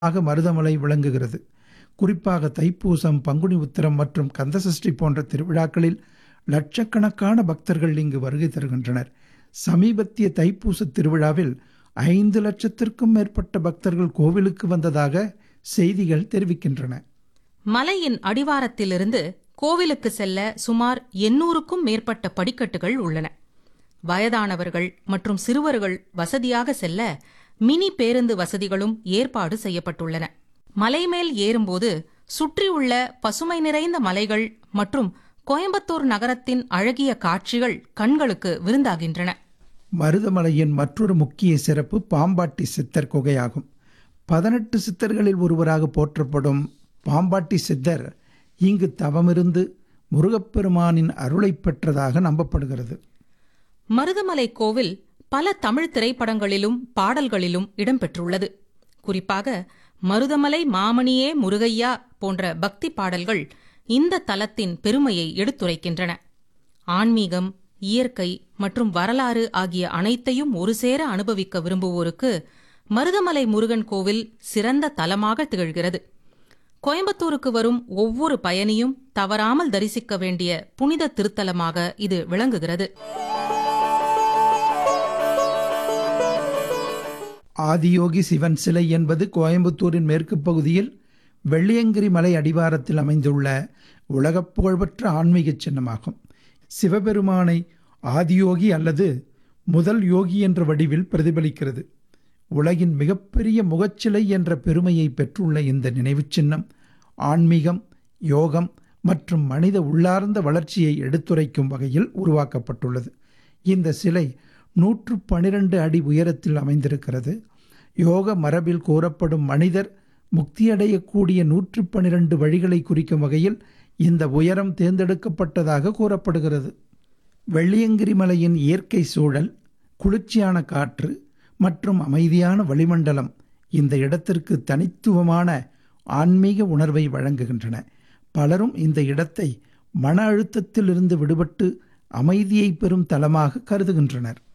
ஆக மருதமலை விளங்குகிறது குறிப்பாக தைப்பூசம் பங்குனி உத்திரம் மற்றும் கந்தசஷ்டி போன்ற திருவிழாக்களில் லட்சக்கணக்கான பக்தர்கள் இங்கு வருகை தருகின்றனர் சமீபத்திய தைப்பூச திருவிழாவில் ஐந்து லட்சத்திற்கும் மேற்பட்ட பக்தர்கள் கோவிலுக்கு வந்ததாக செய்திகள் தெரிவிக்கின்றன மலையின் அடிவாரத்திலிருந்து கோவிலுக்கு செல்ல சுமார் எண்ணூறுக்கும் மேற்பட்ட படிக்கட்டுகள் உள்ளன வயதானவர்கள் மற்றும் சிறுவர்கள் வசதியாக செல்ல மினி பேருந்து வசதிகளும் ஏற்பாடு செய்யப்பட்டுள்ளன மலைமேல் ஏறும்போது சுற்றியுள்ள பசுமை நிறைந்த மலைகள் மற்றும் கோயம்புத்தூர் நகரத்தின் அழகிய காட்சிகள் கண்களுக்கு விருந்தாகின்றன மருதமலையின் மற்றொரு முக்கிய சிறப்பு பாம்பாட்டி சித்தர் குகையாகும் பதினெட்டு சித்தர்களில் ஒருவராக போற்றப்படும் பாம்பாட்டி சித்தர் இங்கு தவமிருந்து முருகப்பெருமானின் அருளைப் பெற்றதாக நம்பப்படுகிறது மருதமலை கோவில் பல தமிழ் திரைப்படங்களிலும் பாடல்களிலும் இடம்பெற்றுள்ளது குறிப்பாக மருதமலை மாமணியே முருகையா போன்ற பக்தி பாடல்கள் இந்த தலத்தின் பெருமையை எடுத்துரைக்கின்றன ஆன்மீகம் இயற்கை மற்றும் வரலாறு ஆகிய அனைத்தையும் ஒருசேர அனுபவிக்க விரும்புவோருக்கு மருதமலை முருகன் கோவில் சிறந்த தலமாக திகழ்கிறது கோயம்புத்தூருக்கு வரும் ஒவ்வொரு பயணியும் தவறாமல் தரிசிக்க வேண்டிய புனித திருத்தலமாக இது விளங்குகிறது ஆதியோகி சிவன் சிலை என்பது கோயம்புத்தூரின் மேற்கு பகுதியில் வெள்ளியங்கிரி மலை அடிவாரத்தில் அமைந்துள்ள உலகப் புகழ்பெற்ற ஆன்மீக சின்னமாகும் சிவபெருமானை ஆதியோகி அல்லது முதல் யோகி என்ற வடிவில் பிரதிபலிக்கிறது உலகின் மிகப்பெரிய முகச்சிலை என்ற பெருமையை பெற்றுள்ள இந்த நினைவுச் சின்னம் ஆன்மீகம் யோகம் மற்றும் மனித உள்ளார்ந்த வளர்ச்சியை எடுத்துரைக்கும் வகையில் உருவாக்கப்பட்டுள்ளது இந்த சிலை நூற்று பனிரெண்டு அடி உயரத்தில் அமைந்திருக்கிறது யோக மரபில் கூறப்படும் மனிதர் முக்தியடையக்கூடிய நூற்று பனிரெண்டு வழிகளை குறிக்கும் வகையில் இந்த உயரம் தேர்ந்தெடுக்கப்பட்டதாக கூறப்படுகிறது வெள்ளியங்கிரி மலையின் இயற்கை சூழல் குளிர்ச்சியான காற்று மற்றும் அமைதியான வளிமண்டலம் இந்த இடத்திற்கு தனித்துவமான ஆன்மீக உணர்வை வழங்குகின்றன பலரும் இந்த இடத்தை மன அழுத்தத்திலிருந்து விடுபட்டு அமைதியை பெறும் தலமாக கருதுகின்றனர்